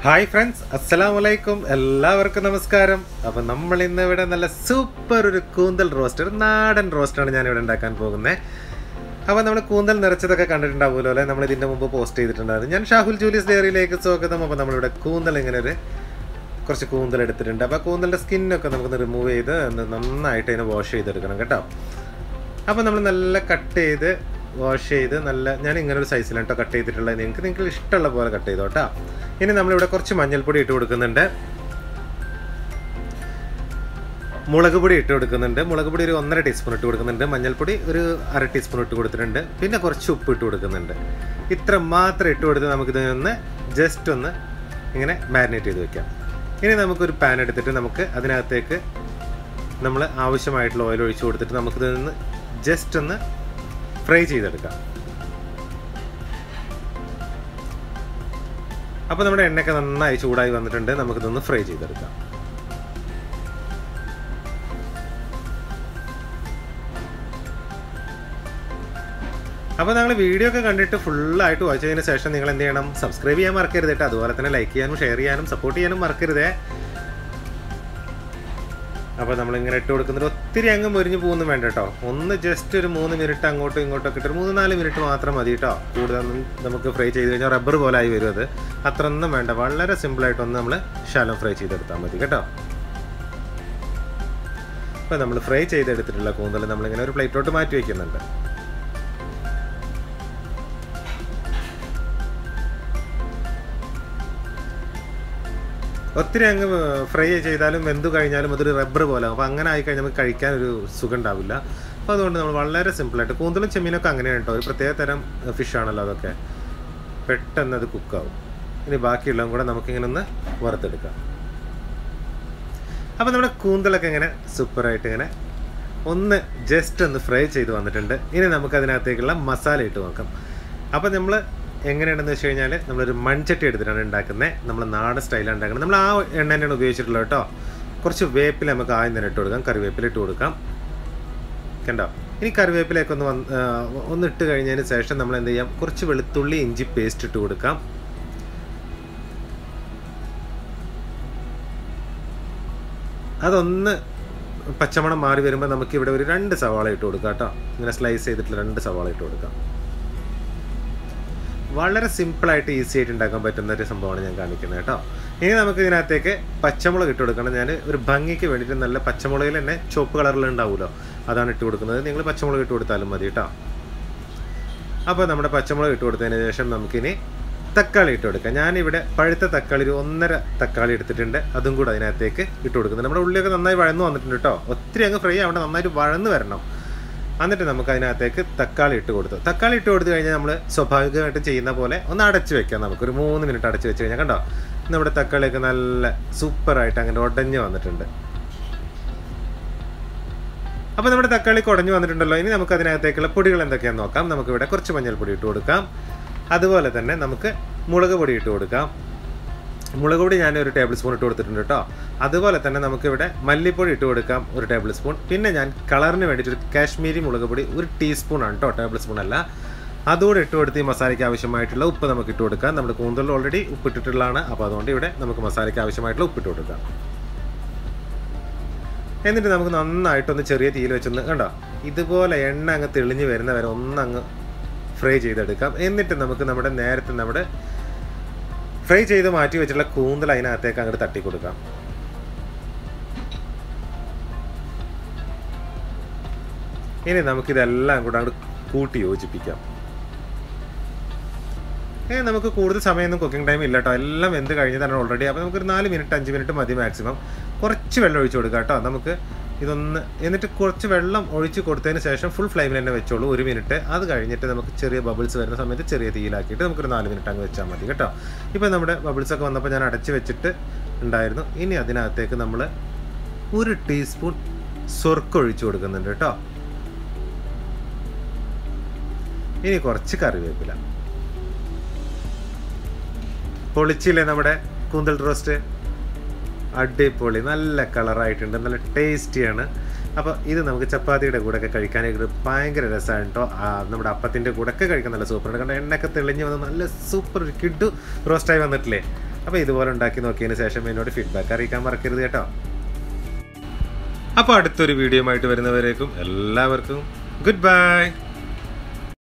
hi friends അസ്സലാം വലൈക്കും എല്ലാവർക്കും നമസ്കാരം അപ്പം നമ്മൾ ഇന്ന് ഇവിടെ നല്ല സൂപ്പർ ഒരു കൂന്തൽ റോസ്റ്റ് ഒരു നാടൻ റോസ്റ്റാണ് ഞാൻ ഇവിടെ ഉണ്ടാക്കാൻ പോകുന്നത് അപ്പോൾ നമ്മൾ കൂന്തൽ നിറച്ചതൊക്കെ കണ്ടിട്ടുണ്ടാവുമല്ലോ അല്ലേ നമ്മൾ ഇതിൻ്റെ മുമ്പ് പോസ്റ്റ് ചെയ്തിട്ടുണ്ടായിരുന്നു ഞാൻ ഷാഹുൽ ജൂലിയസ് ഡയറിയിലേക്ക് സ്വാഗതം അപ്പോൾ നമ്മളിവിടെ കൂന്തൽ ഇങ്ങനെ ഒരു കുറച്ച് കൂന്തൽ എടുത്തിട്ടുണ്ട് അപ്പോൾ കൂന്തലിൻ്റെ സ്കിന്നൊക്കെ നമുക്കൊന്ന് റിമൂവ് ചെയ്ത് ഒന്ന് നന്നായിട്ട് അതിനെ വാഷ് ചെയ്തെടുക്കണം കേട്ടോ അപ്പോൾ നമ്മൾ നല്ല കട്ട് ചെയ്ത് വാഷ് ചെയ്ത് നല്ല ഞാൻ ഇങ്ങനെ ഒരു സൈസിലാണ് കേട്ടോ കട്ട് ചെയ്തിട്ടുള്ളത് നിങ്ങൾക്ക് നിങ്ങൾക്ക് ഇഷ്ടമുള്ള പോലെ കട്ട് ചെയ്തോ കേട്ടോ ഇനി നമ്മളിവിടെ കുറച്ച് മഞ്ഞൾപ്പൊടി ഇട്ട് കൊടുക്കുന്നുണ്ട് മുളക് പൊടി ഇട്ട് കൊടുക്കുന്നുണ്ട് മുളക് പൊടി ഒരു ഒന്നര ടീസ്പൂൺ ഇട്ട് കൊടുക്കുന്നുണ്ട് മഞ്ഞൾപ്പൊടി ഒരു അര ടീസ്പൂൺ ഇട്ട് കൊടുത്തിട്ടുണ്ട് പിന്നെ കുറച്ച് ഉപ്പ് ഇട്ട് കൊടുക്കുന്നുണ്ട് ഇത്ര മാത്രം ഇട്ട് കൊടുത്ത് നമുക്കിതൊന്ന് ജസ്റ്റ് ഒന്ന് ഇങ്ങനെ മാരിനേറ്റ് ചെയ്ത് വെക്കാം ഇനി നമുക്കൊരു പാൻ എടുത്തിട്ട് നമുക്ക് അതിനകത്തേക്ക് നമ്മൾ ആവശ്യമായിട്ടുള്ള ഓയിൽ ഒഴിച്ച് കൊടുത്തിട്ട് നമുക്കിത് നിന്ന് ജസ്റ്റ് ഒന്ന് ഫ്രൈ ചെയ്തെടുക്കാം അപ്പോൾ നമ്മുടെ എണ്ണയൊക്കെ നന്നായി ചൂടായി വന്നിട്ടുണ്ട് നമുക്കിതൊന്ന് ഫ്രൈ ചെയ്തെടുക്കാം അപ്പോൾ നിങ്ങൾ വീഡിയോ ഒക്കെ കണ്ടിട്ട് ഫുള്ളായിട്ട് വാച്ച് ചെയ്തതിന് ശേഷം നിങ്ങൾ എന്ത് ചെയ്യണം സബ്സ്ക്രൈബ് ചെയ്യാൻ മറക്കരുത് കേട്ടോ അതുപോലെ തന്നെ ലൈക്ക് ചെയ്യാനും ഷെയർ ചെയ്യാനും സപ്പോർട്ട് ചെയ്യാനും മറക്കരുതേ അപ്പോൾ നമ്മളിങ്ങനെ ഇട്ട് കൊടുക്കുന്നത് ഒത്തിരി അങ്ങ് മുരിഞ്ഞ് പോകുന്നു വേണ്ട കേട്ടോ ഒന്ന് ജസ്റ്റ് ഒരു മൂന്ന് മിനിറ്റ് അങ്ങോട്ടും ഇങ്ങോട്ടും ഒക്കെ ഇട്ട് ഒരു മൂന്ന് നാല് മിനിറ്റ് മാത്രം മതി കേട്ടോ കൂടുതലൊന്നും നമുക്ക് ഫ്രൈ ചെയ്ത് കഴിഞ്ഞാൽ റബ്ബർ പോലെ ആയി വരും അത് അത്ര ഒന്നും വേണ്ട വളരെ സിമ്പിളായിട്ടൊന്ന് നമ്മൾ ശാലം ഫ്രൈ ചെയ്തെടുത്താൽ മതി കേട്ടോ അപ്പോൾ നമ്മൾ ഫ്രൈ ചെയ്തെടുത്തിട്ടുള്ള കൂന്തൽ നമ്മളിങ്ങനെ ഒരു പ്ലേറ്റിലോട്ട് മാറ്റി വയ്ക്കുന്നുണ്ട് ഒത്തിരി അങ്ങ് ഫ്രൈ ചെയ്താലും വെന്തു കഴിഞ്ഞാലും അതൊരു റബ്ബർ പോലെ അപ്പോൾ അങ്ങനെ ആയി കഴിഞ്ഞാൽ നമുക്ക് കഴിക്കാൻ ഒരു സുഖം ഉണ്ടാവില്ല അപ്പോൾ അതുകൊണ്ട് നമ്മൾ വളരെ സിമ്പിളായിട്ട് കൂന്തലും ചെമ്മീനൊക്കെ അങ്ങനെയാണ് കേട്ടോ ഒരു പ്രത്യേക തരം ഫിഷ് ആണല്ലോ അതൊക്കെ പെട്ടെന്ന് അത് കുക്കാവും ഇനി ബാക്കിയുള്ളതും കൂടെ നമുക്കിങ്ങനെ ഒന്ന് വറുത്തെടുക്കാം അപ്പോൾ നമ്മുടെ കൂന്തലൊക്കെ ഇങ്ങനെ സൂപ്പറായിട്ട് ഇങ്ങനെ ഒന്ന് ജസ്റ്റ് ഒന്ന് ഫ്രൈ ചെയ്ത് വന്നിട്ടുണ്ട് ഇനി നമുക്ക് അതിനകത്തേക്കുള്ള മസാല ഇട്ട് നോക്കാം അപ്പോൾ നമ്മൾ എങ്ങനെയാണെന്ന് വെച്ച് കഴിഞ്ഞാൽ നമ്മളൊരു മൺചട്ടി എടുത്തിട്ടാണ് ഉണ്ടാക്കുന്നത് നമ്മൾ നാടൻ സ്റ്റൈലാണ് ഉണ്ടാക്കുന്നത് നമ്മൾ ആ എണ്ണ തന്നെയാണ് ഉപയോഗിച്ചിട്ടുള്ളത് കേട്ടോ കുറച്ച് വേപ്പില നമുക്ക് ആദ്യം തന്നെ ഇട്ട് കൊടുക്കാം കറിവേപ്പില ഇട്ട് കൊടുക്കാം കണ്ടോ ഇനി കറിവേപ്പിലയൊക്കെ ഒന്ന് വന്ന് ഒന്ന് ഇട്ട് കഴിഞ്ഞതിന് ശേഷം നമ്മൾ എന്ത് ചെയ്യാം കുറച്ച് വെളുത്തുള്ളി ഇഞ്ചി പേസ്റ്റ് ഇട്ട് കൊടുക്കാം അതൊന്ന് പച്ചമണം മാറി വരുമ്പോൾ നമുക്ക് ഇവിടെ ഒരു രണ്ട് സവാള ഇട്ട് കൊടുക്കാം കേട്ടോ ഇങ്ങനെ സ്ലൈസ് ചെയ്തിട്ടുള്ള രണ്ട് സവാള ഇട്ട് കൊടുക്കാം വളരെ സിമ്പിളായിട്ട് ഈസി ആയിട്ട് ഉണ്ടാക്കാൻ പറ്റുന്ന ഒരു സംഭവമാണ് ഞാൻ കാണിക്കുന്നത് കേട്ടോ ഇനി നമുക്ക് ഇതിനകത്തേക്ക് പച്ചമുളക് ഇട്ട് കൊടുക്കണം ഞാൻ ഒരു ഭംഗിക്ക് വേണ്ടിയിട്ട് നല്ല പച്ചമുളകിൽ തന്നെ ചുവപ്പ് കളറിൽ ഉണ്ടാവുമല്ലോ അതാണ് ഇട്ട് കൊടുക്കുന്നത് നിങ്ങൾ പച്ചമുളക് ഇട്ട് കൊടുത്താലും മതി കേട്ടോ അപ്പോൾ നമ്മുടെ പച്ചമുളക് ഇട്ട് കൊടുത്തതിന് ശേഷം നമുക്കിനി തക്കാളി ഇട്ട് കൊടുക്കാം ഞാനിവിടെ പഴുത്ത തക്കാളി ഒരു ഒന്നര തക്കാളി എടുത്തിട്ടുണ്ട് അതും കൂടെ അതിനകത്തേക്ക് ഇട്ട് കൊടുക്കുന്നത് നമ്മുടെ ഉള്ളിയൊക്കെ നന്നായി വഴന്നു വന്നിട്ടുണ്ട് കേട്ടോ ഒത്തിരി അങ്ങ് ഫ്രൈ ആവേണ്ട നന്നായിട്ട് വഴന്ന് വരണം എന്നിട്ട് നമുക്ക് അതിനകത്തേക്ക് തക്കാളി ഇട്ട് കൊടുത്തു തക്കാളി ഇട്ട് കൊടുത്തു കഴിഞ്ഞാൽ നമ്മൾ സ്വാഭാവികമായിട്ട് ചെയ്യുന്ന പോലെ ഒന്ന് അടച്ചു വെക്കാം നമുക്ക് ഒരു മൂന്ന് മിനിറ്റ് അടച്ചു വെച്ച് കഴിഞ്ഞാൽ കണ്ടോ നമ്മുടെ തക്കാളിയൊക്കെ നല്ല സൂപ്പറായിട്ട് അങ്ങനെ ഉടഞ്ഞു വന്നിട്ടുണ്ട് അപ്പോൾ നമ്മുടെ തക്കാളി കുടഞ്ഞു വന്നിട്ടുണ്ടല്ലോ ഇനി നമുക്ക് അതിനകത്തേക്കുള്ള പൊടികൾ എന്തൊക്കെയാണെന്ന് നോക്കാം നമുക്കിവിടെ കുറച്ച് മഞ്ഞൾപ്പൊടി ഇട്ട് കൊടുക്കാം അതുപോലെ തന്നെ നമുക്ക് മുളക് പൊടി ഇട്ട് കൊടുക്കാം മുളക് പൊടി ഞാൻ ഒരു ടേബിൾ സ്പൂൺ ഇട്ട് കൊടുത്തിട്ടുണ്ട് കേട്ടോ അതുപോലെ തന്നെ നമുക്കിവിടെ മല്ലിപ്പൊടി ഇട്ട് കൊടുക്കാം ഒരു ടേബിൾ സ്പൂൺ പിന്നെ ഞാൻ കളറിന് വേണ്ടിയിട്ട് ഒരു കാശ്മീരി മുളക് പൊടി ഒരു ടീസ്പൂൺ ആണ് കേട്ടോ ടേബിൾ സ്പൂൺ അല്ല അതുകൂടെ ഇട്ട് കൊടുത്ത് ഈ മസാലയ്ക്ക് ആവശ്യമായിട്ടുള്ള ഉപ്പ് നമുക്ക് ഇട്ട് കൊടുക്കാം നമ്മുടെ കൂന്തലിൽ ഓൾറെഡി ഉപ്പ് ഇട്ടിട്ടുള്ളതാണ് അപ്പോൾ അതുകൊണ്ട് ഇവിടെ നമുക്ക് മസാലയ്ക്ക് ആവശ്യമായിട്ടുള്ള ഉപ്പ് ഇട്ട് കൊടുക്കാം എന്നിട്ട് നമുക്ക് നന്നായിട്ടൊന്ന് ചെറിയ തീയിൽ വെച്ചൊന്ന് കണ്ടോ ഇതുപോലെ എണ്ണ അങ്ങ് തെളിഞ്ഞ് വരുന്ന വരെ ഒന്നങ്ങ് ഫ്രൈ ചെയ്തെടുക്കാം എന്നിട്ട് നമുക്ക് നമ്മുടെ നേരത്തെ നമ്മുടെ ഫ്രൈ ചെയ്ത് മാറ്റി വെച്ചിട്ടുള്ള കൂന്തൽ അതിനകത്തേക്ക് അങ്ങോട്ട് തട്ടി കൊടുക്കാം ഇനി നമുക്കിതെല്ലാം കൂടെ അങ്ങോട്ട് കൂട്ടി യോജിപ്പിക്കാം ഏ നമുക്ക് കൂടുതൽ സമയമൊന്നും കുക്കിംഗ് ടൈം ഇല്ല കേട്ടോ എല്ലാം എന്ത് കഴിഞ്ഞതാണ് ഓൾറെഡി അപ്പോൾ നമുക്കൊരു നാല് മിനിറ്റ് അഞ്ച് മിനിറ്റ് മതി മാക്സിമം കുറച്ച് വെള്ളം ഒഴിച്ച് കൊടുക്കുക കേട്ടോ നമുക്ക് ഇതൊന്ന് എന്നിട്ട് കുറച്ച് വെള്ളം ഒഴിച്ച് കൊടുത്തതിന് ശേഷം ഫുൾ ഫ്ലെയിമിൽ തന്നെ വെച്ചോളൂ ഒരു മിനിറ്റ് അത് കഴിഞ്ഞിട്ട് നമുക്ക് ചെറിയ ബബിൾസ് വരുന്ന സമയത്ത് ചെറിയ തീയിലാക്കിയിട്ട് നമുക്കൊരു നാല് മിനിറ്റ് അങ്ങ് വെച്ചാൽ മതി കേട്ടോ ഇപ്പോൾ നമ്മുടെ ബബിൾസ് ഒക്കെ വന്നപ്പോൾ ഞാൻ അടച്ച് വെച്ചിട്ട് ഉണ്ടായിരുന്നു ഇനി അതിനകത്തേക്ക് നമ്മൾ ഒരു ടീസ്പൂൺ സ്വർക്ക ഒഴിച്ചു കൊടുക്കുന്നുണ്ട് കേട്ടോ ഇനി കുറച്ച് കറിവേപ്പില പൊളിച്ചില്ലേ നമ്മുടെ കൂന്തൽ റോസ്റ്റ് അടിപൊളി നല്ല കളറായിട്ടുണ്ട് നല്ല ടേസ്റ്റിയാണ് അപ്പോൾ ഇത് നമുക്ക് ചപ്പാത്തിയുടെ കൂടെ ഒക്കെ കഴിക്കാനായിട്ട് ഭയങ്കര രസമാണ് കേട്ടോ നമ്മുടെ അപ്പത്തിൻ്റെ കൂടെ ഒക്കെ കഴിക്കാൻ നല്ല സൂപ്പറാണ് കാരണം എണ്ണയൊക്കെ തെളിഞ്ഞ് വന്ന് നല്ല സൂപ്പർ ഒരു കിഡു റോസ്റ്റായി വന്നിട്ടില്ലേ അപ്പോൾ ഇതുപോലെ ഉണ്ടാക്കി നോക്കിയതിന് ശേഷം എന്നോട് ഫീഡ്ബാക്ക് അറിയിക്കാൻ മറക്കരുത് കേട്ടോ അപ്പോൾ അടുത്തൊരു വീഡിയോ ആയിട്ട് വരുന്നവരേക്കും എല്ലാവർക്കും ഗുഡ് ബൈ